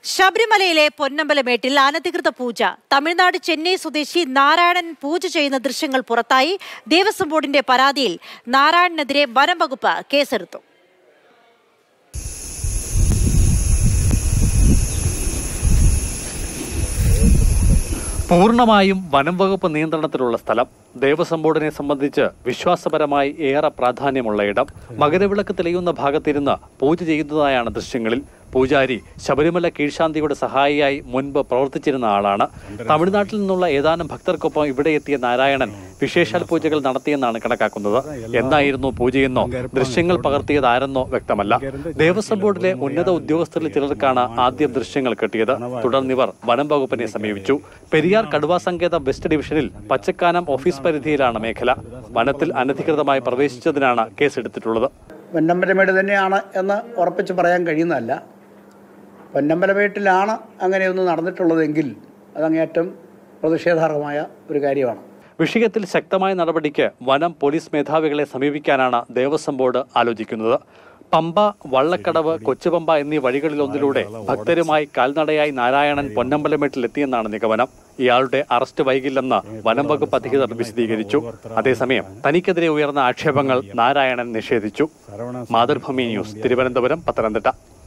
ശബരിമലയിലെ പൊന്നമ്പലമേട്ടിൽ അനധികൃത പൂജ തമിഴ്നാട് ചെന്നൈ സ്വദേശി നാരായണൻ പൂജ ചെയ്യുന്ന ദൃശ്യങ്ങൾ പുറത്തായി ദേവസ്വം ബോർഡിന്റെ പരാതിയിൽ നാരായണനെതിരെ വനം വകുപ്പ് കേസെടുത്തു പൂർണ്ണമായും വനം വകുപ്പ് നിയന്ത്രണത്തിലുള്ള സ്ഥലം ദേവസ്വം ബോർഡിനെ സംബന്ധിച്ച് വിശ്വാസപരമായി ഏറെ പ്രാധാന്യമുള്ള ഇടം മകരവിളക്ക് തെളിയുന്ന ഭാഗത്തിരുന്ന് പൂജ ചെയ്യുന്നതായാണ് ദൃശ്യങ്ങളിൽ പൂജാരി ശബരിമല കീഴ്ശാന്തിയുടെ സഹായിയായി മുൻപ് പ്രവർത്തിച്ചിരുന്ന ആളാണ് തമിഴ്നാട്ടിൽ നിന്നുള്ള ഏതാനും ഭക്തർക്കൊപ്പം ഇവിടെ എത്തിയ നാരായണൻ വിശേഷാൽ പൂജകൾ നടത്തിയെന്നാണ് കണക്കാക്കുന്നത് എന്നായിരുന്നു പൂജയെന്നോ ദൃശ്യങ്ങൾ പകർത്തിയതാരെന്നോ വ്യക്തമല്ല ദേവസ്വം ബോർഡിലെ ഉന്നത ഉദ്യോഗസ്ഥരിൽ ചിലർക്കാണ് ആദ്യം ദൃശ്യങ്ങൾ കിട്ടിയത് തുടർന്നിവർ വനം വകുപ്പിനെ സമീപിച്ചു പെരിയാർ കടുവാ സങ്കേതം വെസ്റ്റ് ഡിവിഷനിൽ പച്ചക്കാനം ഓഫീസ് പരിധിയിലാണ് മേഖല വനത്തിൽ അനധികൃതമായി പ്രവേശിച്ചതിനാണ് കേസെടുത്തിട്ടുള്ളത് പൊന്നമ്പലമേട് തന്നെയാണ് എന്ന് ഉറപ്പിച്ച് പറയാൻ കഴിയുന്നതല്ല പൊന്നമ്പലമേട്ടിലാണ് അങ്ങനെയൊന്ന് നടന്നിട്ടുള്ളതെങ്കിൽ അതങ്ങേറ്റം പ്രതിഷേധാർഹമായ ഒരു കാര്യമാണ് വിഷയത്തിൽ ശക്തമായ നടപടിക്ക് വനം പോലീസ് മേധാവികളെ സമീപിക്കാനാണ് ദേവസ്വം ബോർഡ് ആലോചിക്കുന്നത് പമ്പ വള്ളക്കടവ് കൊച്ചുപമ്പ എന്നീ വഴികളിലൊന്നിലൂടെ ഭക്തരുമായി കാൽനടയായി നാരായണൻ പൊന്നമ്പലമേട്ടിൽ എത്തിയെന്നാണ് നിഗമനം ഇയാളുടെ അറസ്റ്റ് വൈകില്ലെന്ന് വനം വകുപ്പ് അധികൃതർ വിശദീകരിച്ചു അതേസമയം തനിക്കെതിരെ ഉയർന്ന ആക്ഷേപങ്ങൾ നാരായണൻ നിഷേധിച്ചു മാതൃഭൂമി ന്യൂസ് തിരുവനന്തപുരം പത്തനംതിട്ട